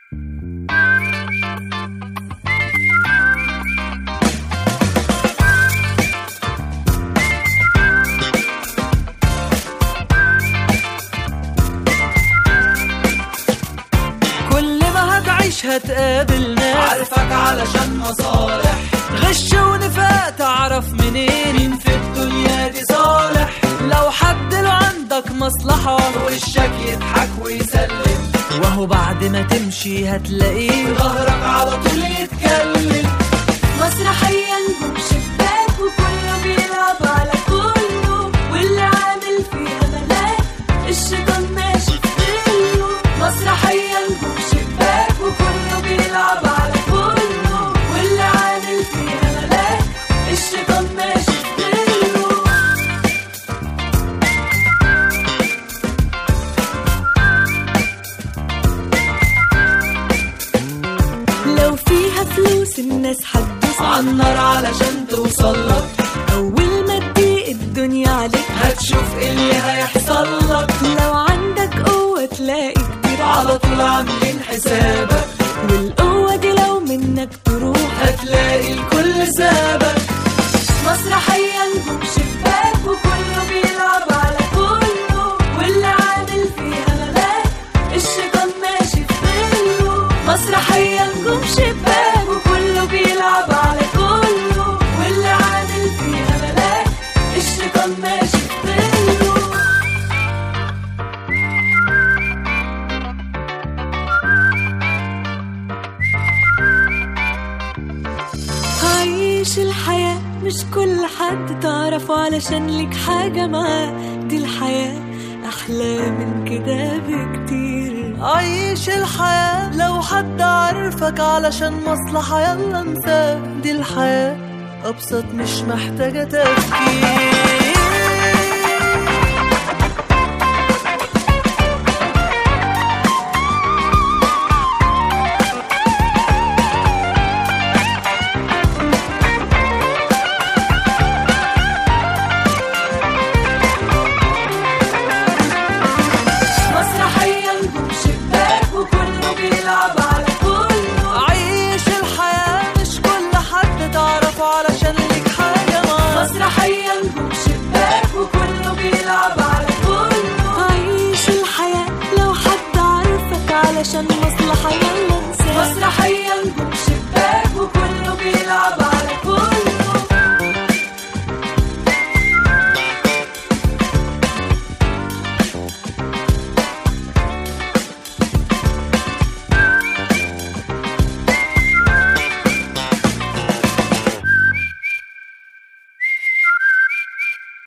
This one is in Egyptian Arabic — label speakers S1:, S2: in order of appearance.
S1: كل ما هتعيش هتقابل ناس
S2: عارفك علشان مصالح
S1: غش ونفاق تعرف منين
S2: مين في الدنيا دي صالح
S1: لو حد له عندك مصلحة
S2: وشك يضحك ويسلم
S1: وهو بعد ما تمشي هتلاقيه
S2: ظهرك على طول يتكلم
S3: مسرحية نجوم شباك وكله بيلعب على كله واللي عامل فيها ملاك الشيطان ماشي في ظله مسرحية نجوم شباك وكله بيلعب على كله واللي عامل فيها ملاك الشيطان ماشي في ظله لو فيها فلوس الناس هتدوس
S2: عالنار علشان توصلك
S3: أول ما تضيق الدنيا عليك
S2: هتشوف إيه اللي هيحصل لك
S3: لو عندك قوة تلاقي كتير
S2: على طول عاملين حسابك
S3: والقوة دي لو منك تروح
S2: هتلاقي الكل سابك
S3: مسرحية نجوم شباك وكله بيلعب على كله واللي عامل فيها ملاك الشيطان ماشي في ظله مسرحية نجوم شباك وكله بيلعب على كله واللي عامل فيها ملاك الشيطان ماشي في ظله عيش الحياة مش كل حد تعرفه علشان ليك حاجة معاه دي الحياة أحلى من كده بكتير
S1: عيش الحياة لو حد عارفك علشان مصلحة يلا انساه دي الحياة أبسط مش محتاجة تفكير